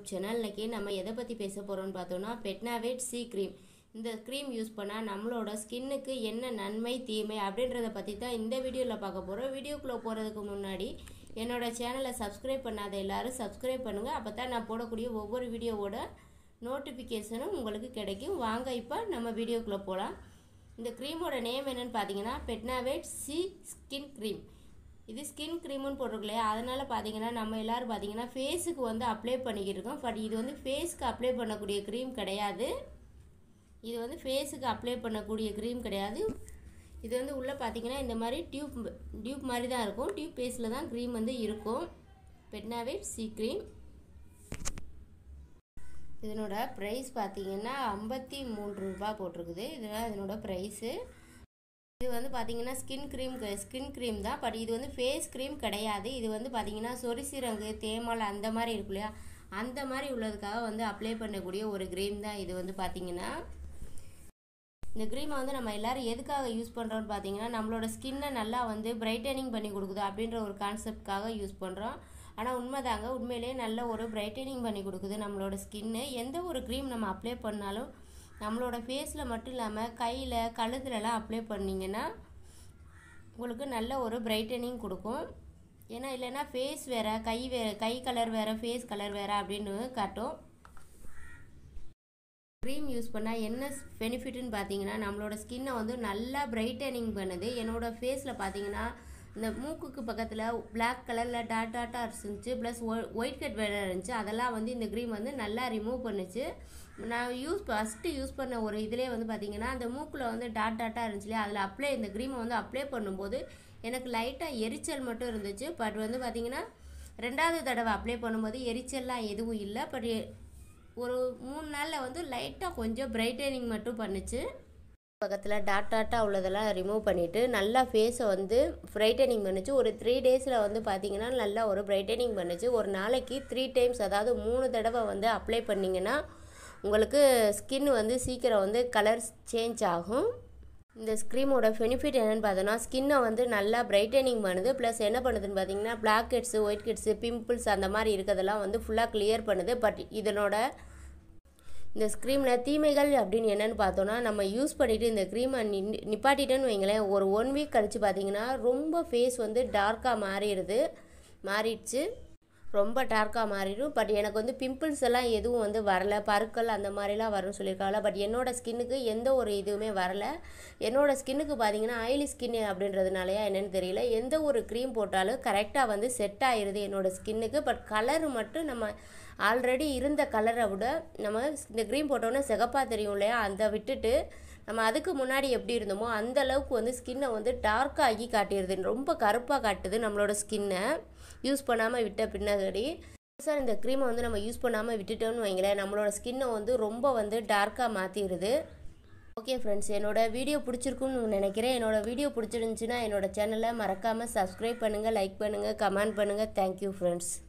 channel இன்னைக்கு நம்ம எதை பற்றி பேச போகிறோம்னு பார்த்தோம்னா பெட்னாவேட் சி க்ரீம் இந்த க்ரீம் யூஸ் பண்ணால் நம்மளோட ஸ்கின்னுக்கு என்ன நன்மை தீமை அப்படின்றத பற்றி தான் இந்த வீடியோவில் பார்க்க போகிறோம் வீடியோக்குள்ளே போகிறதுக்கு முன்னாடி என்னோட சேனலை சப்ஸ்கிரைப் பண்ணாத எல்லாரும் சப்ஸ்கிரைப் பண்ணுங்கள் அப்போ தான் நான் போடக்கூடிய ஒவ்வொரு வீடியோவோட நோட்டிஃபிகேஷனும் உங்களுக்கு கிடைக்கும் வாங்க இப்போ நம்ம வீடியோக்குள்ளே போகலாம் இந்த க்ரீமோட நேம் என்னன்னு பார்த்தீங்கன்னா பெட்னாவேட் சி ஸ்கின் க்ரீம் இது ஸ்கின் க்ரீம்னு போட்டிருக்கு இல்லையா அதனால் பார்த்தீங்கன்னா நம்ம எல்லோரும் பார்த்தீங்கன்னா ஃபேஸுக்கு வந்து அப்ளை பண்ணிக்கிட்டு இருக்கோம் பட் இது வந்து ஃபேஸ்க்கு அப்ளை பண்ணக்கூடிய க்ரீம் கிடையாது இது வந்து ஃபேஸுக்கு அப்ளை பண்ணக்கூடிய க்ரீம் கிடையாது இது வந்து உள்ளே பார்த்தீங்கன்னா இந்த மாதிரி டியூப் டியூப் மாதிரி தான் இருக்கும் டியூப் பேஸில் தான் க்ரீம் வந்து இருக்கும் பெட்னாவேட் சி க்ரீம் இதனோட ப்ரைஸ் பார்த்தீங்கன்னா ஐம்பத்தி மூன்று ரூபா போட்டிருக்குது இதெல்லாம் இதனோட ப்ரைஸு இது வந்து பார்த்தீங்கன்னா ஸ்கின் க்ரீம் ஸ்கின் க்ரீம் தான் பட் இது வந்து ஃபேஸ் க்ரீம் கிடையாது இது வந்து பார்த்தீங்கன்னா சொரிசிரங்கு தேமல் அந்த மாதிரி இருக்கு இல்லையா அந்த மாதிரி உள்ளதுக்காக வந்து அப்ளை பண்ணக்கூடிய ஒரு க்ரீம் தான் இது வந்து பார்த்தீங்கன்னா இந்த க்ரீமை வந்து நம்ம எல்லோரும் எதுக்காக யூஸ் பண்ணுறோம்னு பார்த்தீங்கன்னா நம்மளோட ஸ்கின்னை நல்லா வந்து பிரைட்டனிங் பண்ணி கொடுக்குது அப்படின்ற ஒரு கான்செப்ட்காக யூஸ் பண்ணுறோம் ஆனால் உண்மைதாங்க உண்மையிலேயே நல்ல ஒரு பிரைட்டனிங் பண்ணி கொடுக்குது நம்மளோட ஸ்கின்னு எந்த ஒரு க்ரீம் நம்ம அப்ளை பண்ணாலும் நம்மளோட ஃபேஸில் மட்டும் இல்லாமல் கையில் கழுத்துலலாம் அப்ளை பண்ணிங்கன்னா உங்களுக்கு நல்ல ஒரு பிரைட்டனிங் கொடுக்கும் ஏன்னா இல்லைன்னா ஃபேஸ் வேறு கை வேறு கை கலர் வேறு ஃபேஸ் கலர் வேறு அப்படின்னு காட்டும் க்ரீம் யூஸ் பண்ணால் என்ன பெனிஃபிட்னு பார்த்தீங்கன்னா நம்மளோட ஸ்கின்னை வந்து நல்லா பிரைட்டனிங் பண்ணுது என்னோடய ஃபேஸில் பார்த்தீங்கன்னா இந்த மூக்குக்கு பக்கத்தில் பிளாக் கலரில் டாட் டாட்டாக இருந்துச்சு ப்ளஸ் ஒயிட் கட் வேறு இருந்துச்சு அதெல்லாம் வந்து இந்த க்ரீம் வந்து நல்லா ரிமூவ் பண்ணுச்சு நான் யூஸ் ஃபஸ்ட்டு யூஸ் பண்ண ஒரு இதிலே வந்து பார்த்தீங்கன்னா அந்த மூக்கில் வந்து டாட் டாட்டாக இருந்துச்சு இல்லையா அதில் அப்ளை இந்த க்ரீமை வந்து அப்ளை பண்ணும்போது எனக்கு லைட்டாக எரிச்சல் மட்டும் இருந்துச்சு பட் வந்து பார்த்தீங்கன்னா ரெண்டாவது தடவை அப்ளை பண்ணும்போது எரிச்சல்லாம் எதுவும் இல்லை பட் ஒரு மூணு நாளில் வந்து லைட்டாக கொஞ்சம் பிரைட்டனிங் மட்டும் பண்ணுச்சு பக்கத்தில் டாட் டாட்டாக உள்ளதெல்லாம் ரிமூவ் பண்ணிவிட்டு நல்லா ஃபேஸை வந்து பிரைட்டனிங் பண்ணுச்சு ஒரு த்ரீ டேஸில் வந்து பார்த்திங்கன்னா நல்லா ஒரு பிரைட்டனிங் பண்ணுச்சு ஒரு நாளைக்கு த்ரீ டைம்ஸ் அதாவது மூணு தடவை வந்து அப்ளை பண்ணிங்கன்னா உங்களுக்கு ஸ்கின் வந்து சீக்கிரம் வந்து கலர் சேஞ்ச் ஆகும் இந்த ஸ்க்ரீமோட பெனிஃபிட் என்னென்னு பார்த்தோன்னா ஸ்கின்னை வந்து நல்லா பிரைட்டனிங் பண்ணுது ப்ளஸ் என்ன பண்ணுதுன்னு பார்த்தீங்கன்னா blackheads whiteheads pimples அந்த மாதிரி இருக்கிறதெல்லாம் வந்து ஃபுல்லாக கிளியர் பண்ணுது பட் இதனோட இந்த ஸ்க்ரீமில் தீமைகள் அப்படின்னு என்னென்னு பார்த்தோன்னா நம்ம யூஸ் பண்ணிவிட்டு இந்த க்ரீமை நி நிப்பாட்டிட்டோன்னு வைங்களேன் ஒரு ஒன் வீக் கழித்து பார்த்தீங்கன்னா ரொம்ப ஃபேஸ் வந்து டார்க்காக மாறிடுது மாறிடுச்சு ரொம்ப டார்க்காக மாறிடும் பட் எனக்கு வந்து பிம்பிள்ஸ் எல்லாம் எதுவும் வந்து வரல பருக்கள் அந்த மாதிரிலாம் வரும்னு சொல்லியிருக்காங்களா பட் என்னோடய ஸ்கின்னுக்கு எந்த ஒரு இதுவுமே வரல என்னோடய ஸ்கின்னுக்கு பார்த்தீங்கன்னா ஆயிலி ஸ்கின் அப்படின்றதுனாலயா என்னென்னு தெரியல எந்த ஒரு க்ரீம் போட்டாலும் கரெக்டாக வந்து செட் ஆயிடுது என்னோடய ஸ்கின்னுக்கு பட் கலர் மட்டும் நம்ம ஆல்ரெடி இருந்த கலரை விட நம்ம இந்த க்ரீம் போட்டோன்னே சிகப்பாக தெரியும் இல்லையா அந்த விட்டுட்டு நம்ம அதுக்கு முன்னாடி எப்படி இருந்தோமோ அந்த அளவுக்கு வந்து ஸ்கின்னை வந்து டார்க்காகி காட்டிடுது ரொம்ப கருப்பாக காட்டுது நம்மளோட ஸ்கின்னை யூஸ் பண்ணாமல் விட்ட பின்னாடி சார் இந்த க்ரீமை வந்து நம்ம யூஸ் பண்ணாமல் விட்டுட்டோம்னு வைங்களேன் நம்மளோட ஸ்கின்னை வந்து ரொம்ப வந்து டார்க்காக மாற்றிடுது ஓகே ஃப்ரெண்ட்ஸ் என்னோட வீடியோ பிடிச்சிருக்குன்னு நினைக்கிறேன் என்னோட வீடியோ பிடிச்சிருந்துச்சின்னா என்னோட சேனலை மறக்காமல் சப்ஸ்கிரைப் பண்ணுங்கள் லைக் பண்ணுங்கள் கமெண்ட் பண்ணுங்கள் தேங்க்யூ ஃப்ரெண்ட்ஸ்